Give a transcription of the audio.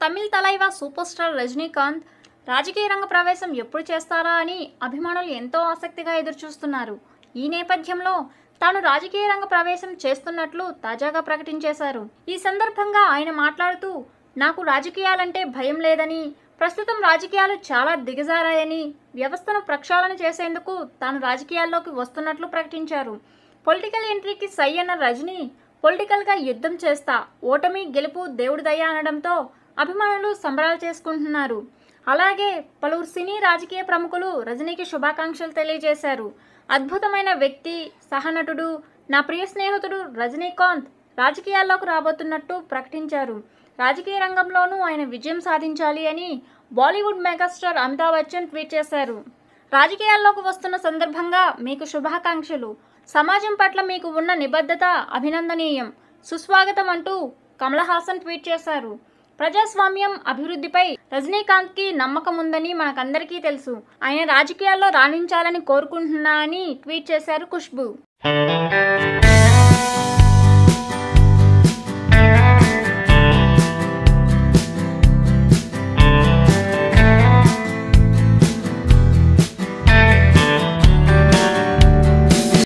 Tamil Thalaiva super star Rajinikanth రాజకీయ రంగ ప్రవేశం ఎప్పుడు చేస్తారా అని అభిమానులు ఎంతో ఆసక్తిగా ఎదురుచూస్తున్నారు ఈ నేపథ్యంలో తాను రాజకీయ రంగ ప్రవేశం చేస్తున్నట్లు తాజాగా ప్రకటించేశారు ఈ సందర్భంగా ఆయన మాట్లాడుతూ నాకు రాజకీయాలంటే భయం లేదని ప్రస్తుతం రాజకీయాలు చాలా దిగజారాయని వ్యవస్థను ప్రక్షాళన చేసేందుకు తాను రాజకీయాల్లోకి వస్తున్నట్లు ప్రకటించారు పొలిటికల్ ఎంట్రీకి సై అన్న రజనీ పొలిటికల్గా యుద్ధం చేస్తా ఓటమి గెలుపు దేవుడి దయ అనడంతో అభిమానులు సంబరాలు చేసుకుంటున్నారు అలాగే పలువురు సినీ రాజకీయ ప్రముఖులు రజనీకి శుభాకాంక్షలు తెలియజేశారు అద్భుతమైన వ్యక్తి సహనటుడు నా ప్రియ స్నేహితుడు రజనీకాంత్ రాజకీయాల్లోకి రాబోతున్నట్టు ప్రకటించారు రాజకీయ రంగంలోనూ ఆయన విజయం సాధించాలి అని Bollywood megastar Amitabh Bachchan tweet చేశారు రాజకీయాల్లోకి వస్తున్న సందర్భంగా మీకు శుభాకాంక్షలు సమాజం పట్ల మీకు ఉన్న నిబద్ధత అభినందనీయం సుస్వాగతం అంటూ కమల్ హాసన్ ట్వీట్ చేశారు ప్రజాస్వామ్యం అభివృద్ధిపై రజనీకాంత్కి నమ్మకం ఉందని మనకందరికీ తెలుసు ఆయన రాజకీయాల్లో రాణించాలని కోరుకుంటున్నా అని ట్వీట్ చేశారు ఖుష్బు